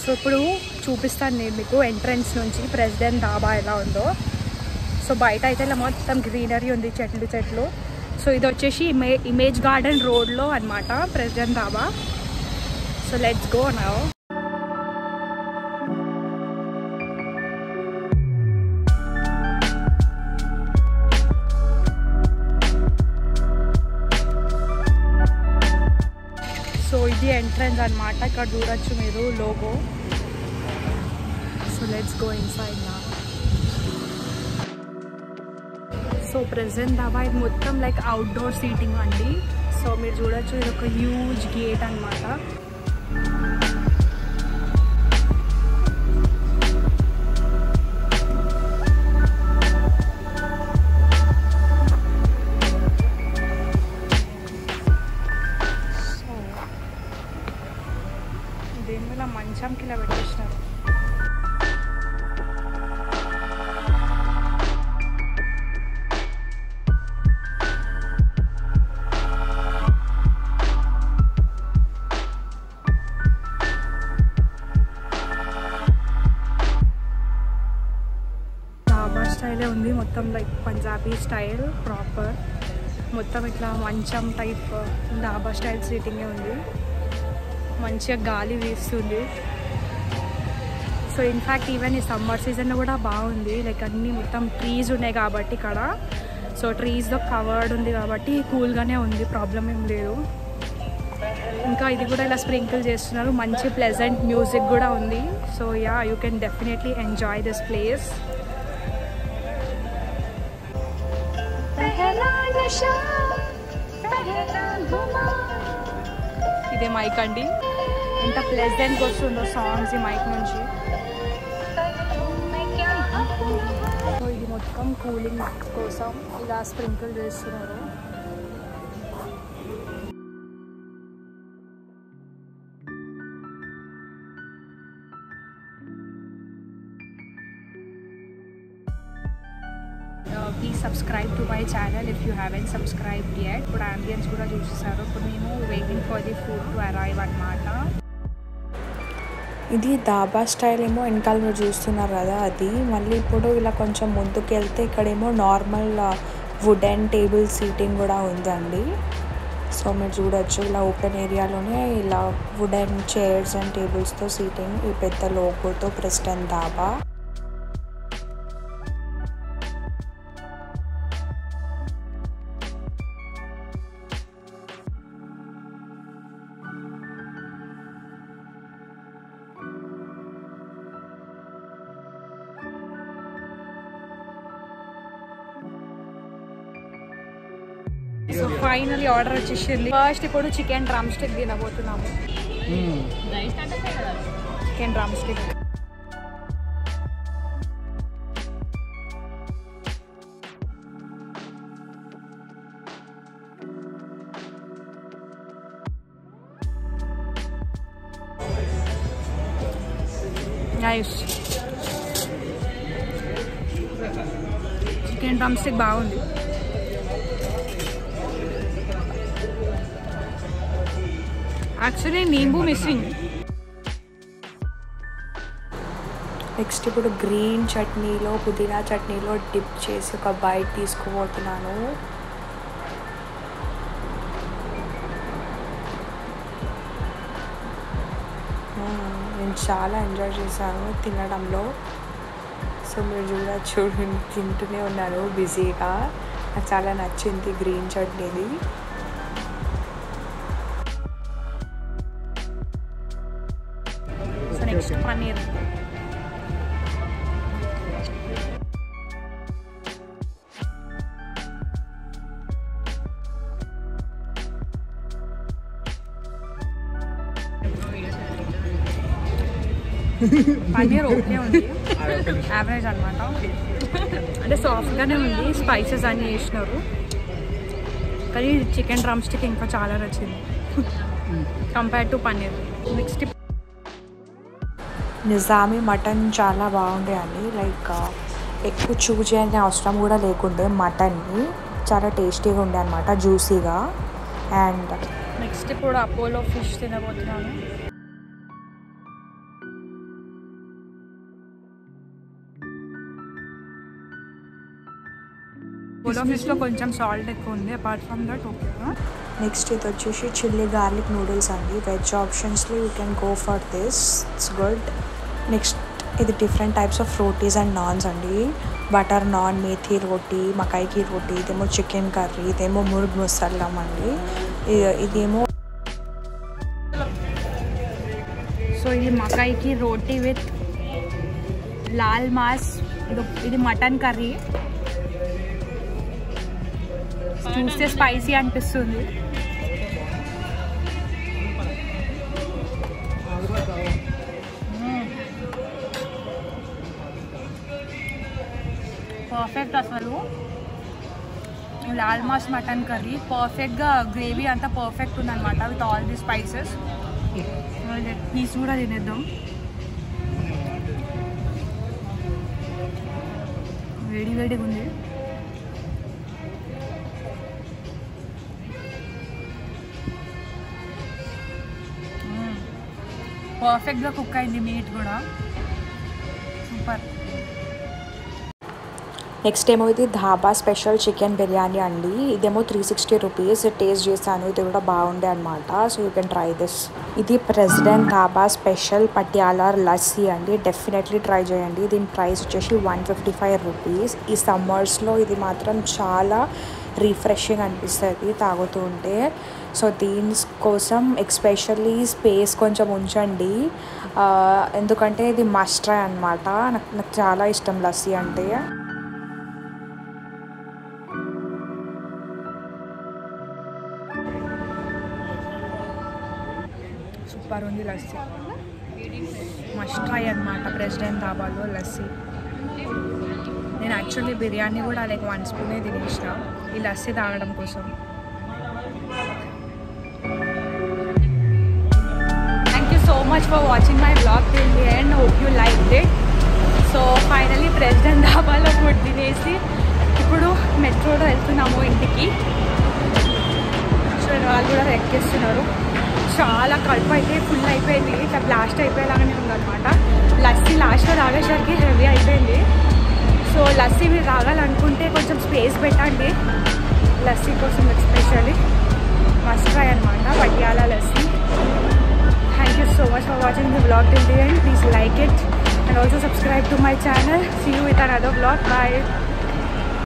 ఇప్పుడు చూపిస్తాను నేను మీకు ఎంట్రన్స్ నుంచి ప్రెసిడెంట్ డాబా ఎలా ఉందో సో బయట అయితే ఇలా మొత్తం గ్రీనరీ ఉంది చెట్లు చెట్లు సో ఇది వచ్చేసి ఇమే ఇమేజ్ గార్డెన్ రోడ్లో అనమాట president dhaba so let's go now so ఇది ఎంట్రన్స్ అన్నమాట ఇక్కడ చూడొచ్చు మీరు logo so let's go inside నా సో ప్రెసెంట్ దాబా ఇది మొత్తం లైక్ అవుట్డోర్ సీటింగ్ అండి సో మీరు చూడొచ్చు ఇది ఒక హ్యూజ్ గేట్ అన్నమాట సో దేని మీద మంచంకి ఇలా పెట్టేసినారు డాబా స్టైలే ఉంది మొత్తం లైక్ పంజాబీ స్టైల్ ప్రాపర్ మొత్తం ఇట్లా మంచం టైప్ డాబా స్టైల్ సీటింగే ఉంది మంచిగా గాలి వీస్తుంది సో ఇన్ఫ్యాక్ట్ ఈవెన్ ఈ సమ్మర్ సీజన్లో కూడా బాగుంది లైక్ అన్నీ మొత్తం ట్రీస్ ఉన్నాయి కాబట్టి ఇక్కడ సో ట్రీస్తో కవర్డ్ ఉంది కాబట్టి కూల్గానే ఉంది ప్రాబ్లం ఏం లేదు ఇంకా ఇది కూడా ఇలా స్ప్రింకిల్ చేస్తున్నారు మంచి ప్లెజెంట్ మ్యూజిక్ కూడా ఉంది so yeah you can definitely enjoy this place ఇదే మైక్ అండి ఎంత ప్లెజెంట్గా వస్తుందో సాంగ్స్ ఈ మైక్ నుంచి సో ఇది మొత్తం కూలింగ్ కోసం ఇలా స్ప్రింకిల్ చేస్తున్నారు please subscribe to my channel if you haven't subscribe yet ఇప్పుడు అంబియన్స్ కూడా చూసేసారు ఇప్పుడు మేము waiting for the food to arrive అనమాట ఇది దాబా స్టైల్ ఏమో వెనకాల మీరు చూస్తున్నారు కదా అది మళ్ళీ ఇప్పుడు ఇలా కొంచెం ముందుకు వెళ్తే ఇక్కడేమో నార్మల్ వుడెన్ టేబుల్ సీటింగ్ కూడా ఉందండి సో మీరు చూడొచ్చు ఇలా ఓపెన్ ఏరియాలోనే ఇలా వుడెన్ చైర్స్ అండ్ టేబుల్స్తో సీటింగ్ ఈ పెద్ద లోగోతో president dhaba so finally order వచ్చేసింది ఫస్ట్ ఇప్పుడు చికెన్ డ్రమ్ స్టిక్ తినబోతున్నాము chicken drumstick nice chicken drumstick బాగుంది యాక్చువల్లీ నీంబు మిస్సింగ్ నెక్స్ట్ ఇప్పుడు గ్రీన్ చట్నీలో పుదీనా చట్నీలో డిప్ చేసి ఒక బైట్ తీసుకుపోతున్నాను మ్మ్. నేను చాలా ఎంజాయ్ చేశాను తినడంలో సో మీరు చూడచ్చు నేను తింటూనే ఉన్నాను బిజీగా నాకు చాలా నచ్చింది గ్రీన్ చట్నీది so next paneer paneer okay ఉంది యావరేజ్ అనమాట అంటే సాఫ్ట్గానే ఉంది స్పైసెస్ అన్నీ వేసినారు కానీ చికెన్ డ్రమ్ స్టిక్ ఇంకా చాలా నచ్చింది compare to paneer next Nizami mutton చాలా బాగుండే అండి లైక్ ఎక్కువ చూ చేయని అవసరం కూడా లేకుండే మటన్ని చాలా టేస్టీగా ఉండే అనమాట జ్యూసీగా అండ్ నెక్స్ట్ ఇప్పుడు అపోలో ఫిష్ తినబోతున్నాను అపోలో ఫిష్లో కొంచెం సాల్ట్ ఎక్కువ ఉంది apart from that okay next ఇది వచ్చేసి చిల్లీ గార్లిక్ నూడిల్స్ అండి వెజ్ ఆప్షన్స్లో you can go for this it's good next ఇది different types of rotis and naans అండి బటర్ నాన్ మేథీ రోటీ మకాయికి రోటీ ఇదేమో చికెన్ కర్రీ ఇదేమో మురుగ్ ముసల్లం అండి ఇ- ఇదేమో సో ఇది మకాయికి రోటీ విత్ లాల్ మాస్ ఇది ఇది మటన్ కర్రీ చూస్తే స్పైసీ అనిపిస్తుంది పర్ఫెక్ట్ అసలు లాల్ మాస్ మటన్ కర్రీ పర్ఫెక్ట్గా గ్రేవీ అంతా పర్ఫెక్ట్ ఉందన్నమాట with all the spices piece కూడా తినేద్దాం వేడి వేడిగా ఉంది పర్ఫెక్ట్గా కుక్ అయింది మీట్ కూడా సూపర్ నెక్స్ట్ ఏమో ఇది ధాబా స్పెషల్ చికెన్ బిర్యానీ అండి ఇదేమో త్రీ సిక్స్టీ రూపీస్ టేస్ట్ చేశాను ఇది కూడా బాగుండే అనమాట so you can try this ఇది ప్రెసిడెంట్ ధాబా స్పెషల్ పటియాలా లస్సీ అండి డెఫినెట్లీ ట్రై చేయండి దీని ప్రైస్ వచ్చేసి వన్ ఫిఫ్టీ ఫైవ్ రూపీస్ ఈ సమ్మర్స్లో ఇది మాత్రం చాలా రిఫ్రెషింగ్ అనిపిస్తుంది తాగుతూ ఉంటే సో దీని కోసం ఎక్స్పెషల్లీ స్పేస్ కొంచెం ఉంచండి ఆ, ఎందుకంటే ఇది మస్ట్ ట్రై అనమాట నాకు నాకు చాలా ఇష్టం లస్సీ అంటే సూపర్ ఉంది లస్సీ మస్ట్ ట్రై అనమాట ప్రెసిడెంట్ ధాబాలో లస్సీ నేను యాక్చువల్లీ బిర్యానీ కూడా లైక్ వన్ స్పూనే తినేసిన ఈ లస్సీ తాగడం కోసం thank you so much for watching my blog till the end hope you like it so finally president ధాబాలో ఫుడ్ తినేసి ఇప్పుడు మెట్రోలో వెళ్తున్నాము ఇంటికి చూడండి వాళ్ళు కూడా ఎక్కిస్తున్నారు చాలా కడుపు అయితే ఫుల్ అయిపోయింది ఇట్లా బ్లాస్ట్ అయిపోయేలాగానే ఉందన్నమాట లస్సీ లాస్ట్లో తాగేసరికి హెవీ అయిపోయింది సో లస్సీ మీరు తాగాలనుకుంటే కొంచెం స్పేస్ పెట్టండి లస్సీ కోసం ఎస్పెషల్లీ మస్ట్ ట్రై అనమాట Patiala lassi thank you so much for watching the blog till the end please like it and also subscribe to my channel see you with another blog by